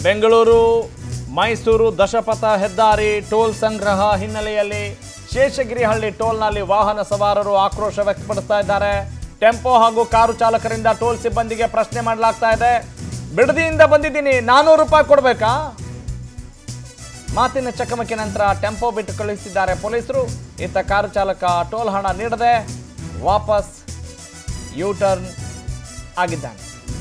ಬೆಂಗಳೂರು ಮೈಸೂರು ದಶಪಥ ಹೆದ್ದಾರಿ ಟೋಲ್ ಸಂಗ್ರಹ ಹಿನ್ನೆಲೆಯಲ್ಲಿ ಶೇಷಗಿರಿಹಳ್ಳಿ ಟೋಲ್ನಲ್ಲಿ ವಾಹನ ಸವಾರರು ಆಕ್ರೋಶ ವ್ಯಕ್ತಪಡಿಸ್ತಾ ಇದ್ದಾರೆ ಟೆಂಪೋ ಹಾಗೂ ಕಾರು ಚಾಲಕರಿಂದ ಟೋಲ್ ಸಿಬ್ಬಂದಿಗೆ ಪ್ರಶ್ನೆ ಮಾಡಲಾಗ್ತಾ ಇದೆ ಬಿಡದಿಯಿಂದ ಬಂದಿದ್ದೀನಿ ನಾನೂರು ರೂಪಾಯಿ ಕೊಡಬೇಕಾ ಮಾತಿನ ಚಕಮಕಿ ನಂತರ ಟೆಂಪೋ ಬಿಟ್ಟು ಕಳುಹಿಸಿದ್ದಾರೆ ಪೊಲೀಸರು ಇತ್ತ ಕಾರು ಚಾಲಕ ಟೋಲ್ ಹಣ ನೀಡದೆ ವಾಪಸ್ ಯೂ ಟರ್ನ್ ಆಗಿದ್ದಾನೆ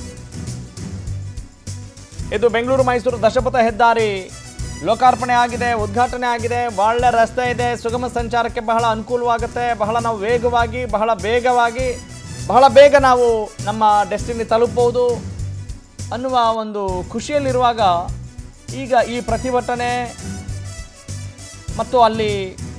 ಇದು ಬೆಂಗಳೂರು ಮೈಸೂರು ದಶಪಥ ಹೆದ್ದಾರಿ ಲೋಕಾರ್ಪಣೆ ಆಗಿದೆ ಉದ್ಘಾಟನೆ ಆಗಿದೆ ಒಳ್ಳೆ ರಸ್ತೆ ಇದೆ ಸುಗಮ ಸಂಚಾರಕ್ಕೆ ಬಹಳ ಅನುಕೂಲವಾಗುತ್ತೆ ಬಹಳ ನಾವು ವೇಗವಾಗಿ ಬಹಳ ಬೇಗವಾಗಿ ಬಹಳ ಬೇಗ ನಾವು ನಮ್ಮ ಡೆಸ್ಟಿನಿ ತಲುಪಬಹುದು ಅನ್ನುವ ಒಂದು ಖುಷಿಯಲ್ಲಿರುವಾಗ ಈಗ ಈ ಪ್ರತಿಭಟನೆ ಮತ್ತು ಅಲ್ಲಿ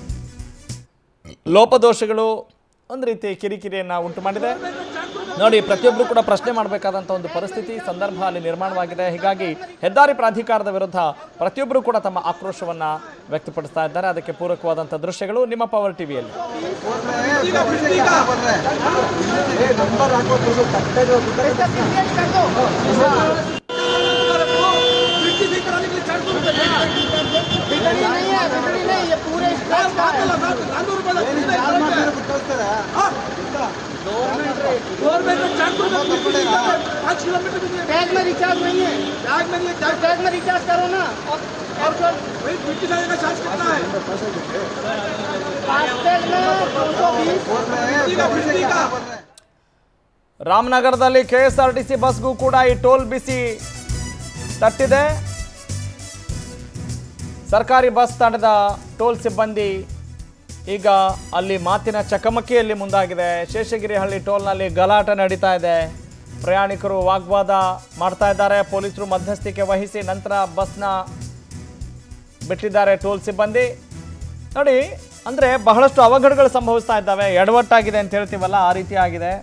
ಲೋಪದೋಷಗಳು ಒಂದು ರೀತಿ ಕಿರಿಕಿರಿಯನ್ನು ಉಂಟು ಮಾಡಿದೆ ನೋಡಿ ಪ್ರತಿಯೊಬ್ಬರು ಕೂಡ ಪ್ರಶ್ನೆ ಮಾಡಬೇಕಾದಂಥ ಒಂದು ಪರಿಸ್ಥಿತಿ ಸಂದರ್ಭ ಅಲ್ಲಿ ನಿರ್ಮಾಣವಾಗಿದೆ ಹೀಗಾಗಿ ಹೆದ್ದಾರಿ ಪ್ರಾಧಿಕಾರದ ವಿರುದ್ಧ ಪ್ರತಿಯೊಬ್ಬರು ಕೂಡ ತಮ್ಮ ಆಕ್ರೋಶವನ್ನು ವ್ಯಕ್ತಪಡಿಸ್ತಾ ಇದ್ದಾರೆ ಅದಕ್ಕೆ ಪೂರಕವಾದಂಥ ದೃಶ್ಯಗಳು ನಿಮ್ಮ ಪವರ್ ಟಿವಿಯಲ್ಲಿ बिगड़ी नहीं है बिगड़ी नहीं ये पूरे स्ट्रेच का है टैग में रिचार्ज नहीं है टैग में रिचार्ज करो ना और और जो फास्टैग में दो सौ बीस ರಾಮನಗರದಲ್ಲಿ K S R T C ಬಸ್ಗೂ ಕೂಡ ಈ ಟೋಲ್ ಬಿಸಿ ತಟ್ಟಿದೆ ಸರ್ಕಾರಿ ಬಸ್ ತಡೆದ ಟೋಲ್ ಸಿಬ್ಬಂದಿ ಈಗ ಅಲ್ಲಿ ಮಾತಿನ ಚಕಮಕಿಯಲ್ಲಿ ಮುಂದಾಗಿದೆ ಶೇಷಗಿರಿಹಳ್ಳಿ ಟೋಲ್ನಲ್ಲಿ ಗಲಾಟೆ ನಡೀತಾ ಇದೆ ಪ್ರಯಾಣಿಕರು ವಾಗ್ವಾದ ಮಾಡ್ತಾ ಇದ್ದಾರೆ ಪೊಲೀಸರು ಮಧ್ಯಸ್ಥಿಕೆ ವಹಿಸಿ ನಂತರ ಬಸ್ನ ಬಿಟ್ಟಿದ್ದಾರೆ ಟೋಲ್ ಸಿಬ್ಬಂದಿ ನೋಡಿ ಅಂದರೆ ಬಹಳಷ್ಟು ಅವಘಡಗಳು ಸಂಭವಿಸ್ತಾ ಇದ್ದಾವೆ ಎಡವಟ್ಟಾಗಿದೆ ಅಂತ ಹೇಳ್ತೀವಲ್ಲ ಆ ರೀತಿ ಆಗಿದೆ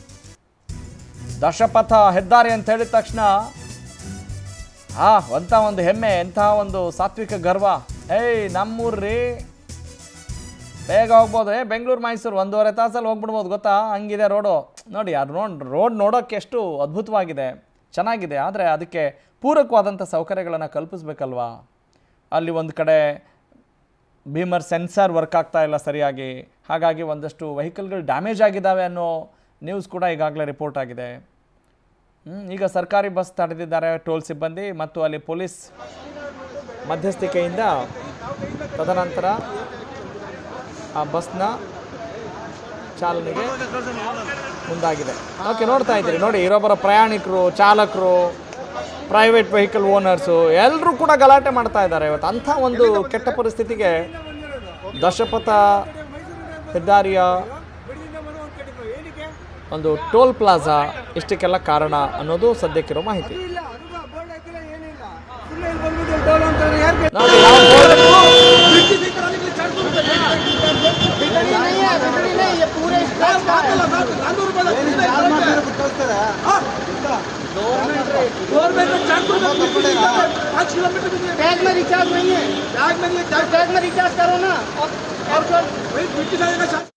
ದಶಪಥ ಹೆದ್ದಾರಿ ಅಂತ ಹೇಳಿದ ತಕ್ಷಣ ಆ ಅಂತ ಒಂದು ಹೆಮ್ಮೆ ಎಂತಹ ಒಂದು ಸಾತ್ವಿಕ ಗರ್ವ ಏಯ್ ನಮ್ಮೂರ್ರಿ ಬೇಗ ಹೋಗ್ಬೋದು ಏ ಬೆಂಗಳೂರು ಮೈಸೂರು ಒಂದೂವರೆ ತಾಸಲ್ಲಿ ಹೋಗ್ಬಿಡ್ಬೋದು ಗೊತ್ತಾ ಹಂಗಿದೆ ರೋಡು ನೋಡಿ ಅದು ನೋಡ್ ರೋಡ್ ನೋಡೋಕ್ಕೆ ಎಷ್ಟು ಅದ್ಭುತವಾಗಿದೆ ಚೆನ್ನಾಗಿದೆ ಆದರೆ ಅದಕ್ಕೆ ಪೂರಕವಾದಂಥ ಸೌಕರ್ಯಗಳನ್ನು ಕಲ್ಪಿಸ್ಬೇಕಲ್ವಾ ಅಲ್ಲಿ ಒಂದು ಕಡೆ ಬೀಮರ್ ಸೆನ್ಸಾರ್ ವರ್ಕ್ ಆಗ್ತಾ ಇಲ್ಲ ಸರಿಯಾಗಿ ಹಾಗಾಗಿ ಒಂದಷ್ಟು ವೆಹಿಕಲ್ಗಳು ಡ್ಯಾಮೇಜ್ ಆಗಿದ್ದಾವೆ ಅನ್ನೋ ನ್ಯೂಸ್ ಕೂಡ ಈಗಾಗಲೇ ರಿಪೋರ್ಟ್ ಆಗಿದೆ ಹ್ಮ್, ಈಗ ಸರ್ಕಾರಿ ಬಸ್ ತಡೆದಿದ್ದಾರೆ ಟೋಲ್ ಸಿಬ್ಬಂದಿ ಮತ್ತು ಅಲ್ಲಿ ಪೊಲೀಸ್ ಮಧ್ಯಸ್ಥಿಕೆಯಿಂದ ತದನಂತರ ಆ ಬಸ್ನ ಚಾಲನೆಗೆ ಮುಂದಾಗಿದೆ ಓಕೆ ನೋಡ್ತಾ ಇದ್ದೀರಿ ನೋಡಿ ಇರೊಬ್ಬರ ಪ್ರಯಾಣಿಕರು ಚಾಲಕರು ಪ್ರೈವೇಟ್ ವೆಹಿಕಲ್ ಓನರ್ಸು ಎಲ್ಲರೂ ಕೂಡ ಗಲಾಟೆ ಮಾಡ್ತಾ ಇದ್ದಾರೆ ಇವತ್ತು ಅಂಥ ಒಂದು ಕೆಟ್ಟ ಪರಿಸ್ಥಿತಿಗೆ ದಶಪಥ ಹೆದ್ದಾರಿಯ ಒಂದು ಟೋಲ್ ಪ್ಲಾಜಾ ಇಷ್ಟಕ್ಕೆಲ್ಲ ಕಾರಣ ಅನ್ನೋದು ಸದ್ಯಕ್ಕಿರೋ ಮಾಹಿತಿ ನೋಡಿ ಯಾವ ಬೋರ್ಡ್ बिगड़ी नहीं है बिगड़ी नहीं ये पूरे स्ट्रेच का है टैग में रिचार्ज नहीं है टैग में रिचार्ज करो ना और और जो